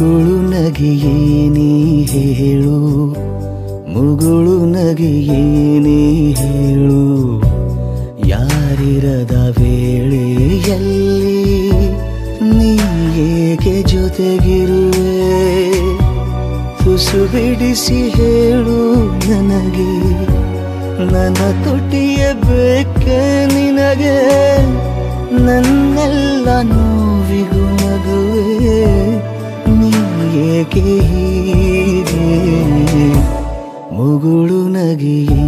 ಮುಗುಳು ನಗೆಯೇ ನೀ ಹೇಳು ಮುಗುಳು ನಗೆಯೇ ನೀ ಹೇಳು ಯಾರಿರದ ವೇಳೆಯಲ್ಲಿ ನೀ ಏಕೆ ಜೊತೆಗಿರುವೆ ತುಸು ಬಿಡಿಸಿ ಹೇಳು ನನಗೆ ನನ್ನ ತುಟಿಯ ಬೇಕೆ ನಿನಗೆ ನನ್ನೆಲ್ಲ ನೋವಿಗೂ ನಗುವೆ ನೀ ಏಕೆ ಹೀಗೆ ಮುಗುಳು ನಗೆಯೇ